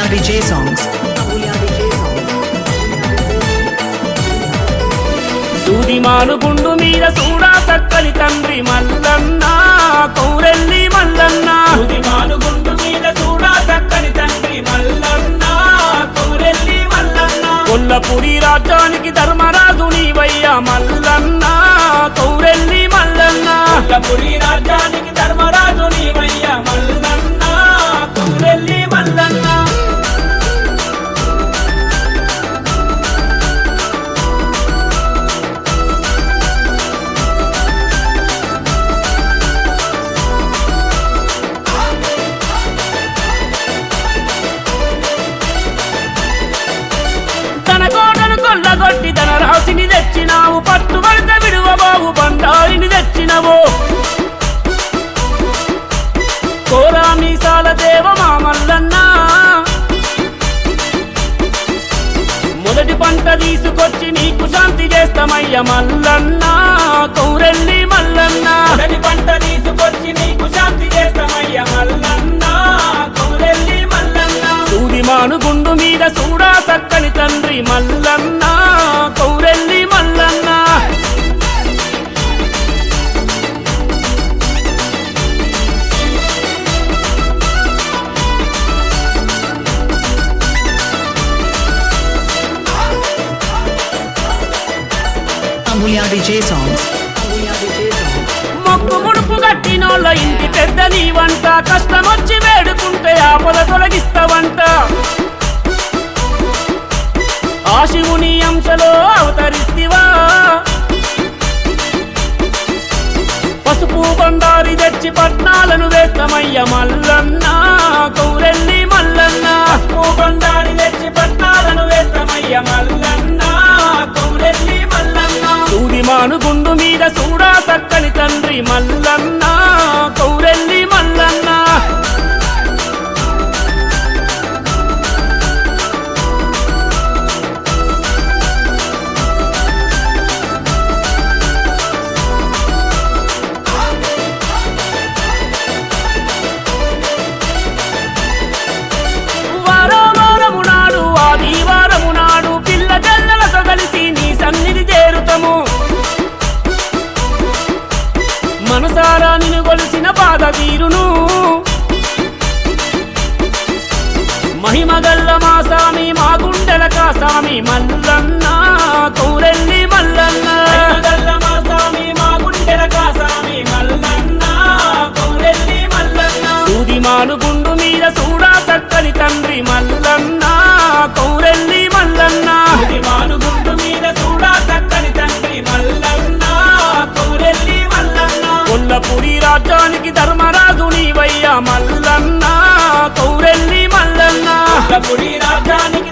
DJ songs. సూదిమాను గుండు మీద చూడా చక్కని తండ్రి మల్లన్న కౌరెల్లి మల్లన్న సూదిమాను గుండు మీద చూడా చక్కని తండ్రి మల్లన్న కౌరెల్లి మల్లన్న కొల్లపురి రాజ్యానికి ధర్మరాజు నీవయ్య మల్లన్న కౌరెల్లి మల్లన్న కొల్లపురి రాజ్యానికి ధర్మరాజు నీవయ్య మల్లన్న కౌరెల్లి మల్లన్న తన కోటను కొల్లగొట్టి తన రాశిని తెచ్చినావు పట్టు పడిత విడువబాబు బండారిని తెచ్చినవు కోరా మీసాల దేవ మామల్లన్న మొదటి పంట తీసుకొచ్చి నీకు శాంతి చేస్తామయ్య మల్లన్న కౌరెల్లి మల్లన్న మొదటి పంట తీసుకొచ్చి నీకు శాంతి చేస్తామయ్య మల్లన్న కౌరెల్లి మల్లన్న సూదిమాను గుండు మీద చూడా చక్కని తండ్రి Mallanna కౌరెల్లి Mallanna Amulya DJ songs. మొక్కు ముడుపు కట్టినోళ్ళ ఇంటి పెద్ద నీవంట కష్టమొచ్చి వేడుకుంటే ఆపద తొలగిస్తావంట ఆ శివుని అంశలో అవతరిస్తివా పసుపు బండారి తెచ్చి పట్నాలను వేస్తామయ్య మల్లన్న కౌరెల్లి మల్లన్న పసుపు బండారి తెచ్చి పట్నాలను వేస్తామయ్య మల్లన్న కౌరెల్లి మల్లన్న సూదిమాను గుండు మీద చూడా చక్కని తండ్రి మల్లన్న కౌరెల్లి మల్లన్న వారము నాడు ఆదివారము నాడు పిల్ల జల్లలతో కలిసి నీ సన్నిధి చేరుతము మనసారా నిన్ను కొలిసిన బాధ తీరును మహిమగల్ల మా సామి మా గుండెల కాసామి మల్లన్న కౌరెల్లి మల్లన్న మహిమగల్ల మా సామి మా గుండెల కాసామి మల్లన్న కౌరెల్లి మల్లన్న సూదిమాను గుండు మీద చూడా చక్కని తండ్రి మల్లన్న కౌరెల్లి మల్లన్న సూదిమాను గుండు మీద చూడా చక్కని తండ్రి మల్లన్న కౌరెల్లి మల్లన్న కొల్లపురి రాజ్యానికి ధర్మరాజు నీవయ్య మల్లన్న కౌరెల్లి మల్లన్న కొల్లపురి రాజ్యానికి